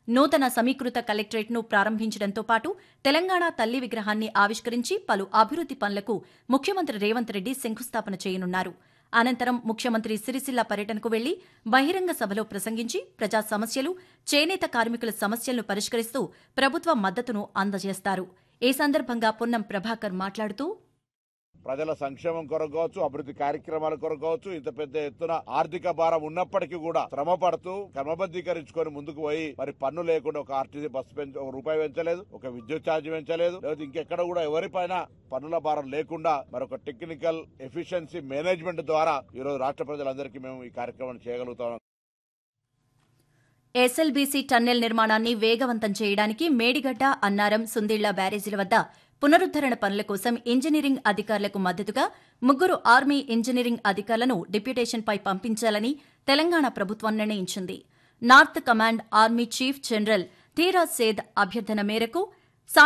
నూతన సమీకృత కలెక్టరేట్ను ప్రారంభించడంతో పాటు తెలంగాణ తల్లి విగ్రహాన్ని ఆవిష్కరించి పలు అభివృద్ది పనులకు ముఖ్యమంత్రి రేవంత్ రెడ్డి శంకుస్థాపన చేయనున్నారు అనంతరం ముఖ్యమంత్రి సిరిసిల్ల పర్యటనకు వెళ్లి బహిరంగ సభలో ప్రసంగించి ప్రజా సమస్యలు చేనేత కార్మికుల సమస్యలను పరిష్కరిస్తూ ప్రభుత్వ మద్దతును అందజేస్తారు ఈ సందర్భంగా పొన్నం ప్రభాకర్ మాట్లాడుతూ ప్రజల సంక్షేమం కొరకు కావచ్చు అభివృద్ధి కార్యక్రమాల కొరకు కావచ్చు ఇంత పెద్ద ఎత్తున ఆర్థిక భారం ఉన్నప్పటికీ కూడా శ్రమ పడుతూ క్రమబద్ధీకరించుకొని ముందుకు పోయి మరి పన్ను లేకుండా ఒక ఆర్టీసీ బస్సు పెంచ ఒక రూపాయి పెంచలేదు ఒక విద్యుత్ ఛార్జ్ పెంచలేదు లేదా ఇంకెక్కడ కూడా ఎవరిపైన పన్నుల భారం లేకుండా మరొక టెక్నికల్ ఎఫిషియన్సీ మేనేజ్మెంట్ ద్వారా ఈ రోజు రాష్ట్ర ప్రజలందరికీ మేము ఈ కార్యక్రమాన్ని చేయగలుగుతాం ఎస్ఎల్బీసీ టన్నెల్ నిర్మాణాన్ని వేగవంతం చేయడానికి మేడిగడ్డ అన్నారం సుందిళ్ల బ్యారేజీల వద్ద పునరుద్దరణ పనుల కోసం ఇంజనీరింగ్ అధికారులకు మద్దతుగా ముగ్గురు ఆర్మీ ఇంజనీరింగ్ అధికారులను డిప్యుటేషన్పై పంపించాలని తెలంగాణ ప్రభుత్వం నిర్ణయించింది north command army chief general Dheeraj Seth అభ్యర్థన మేరకు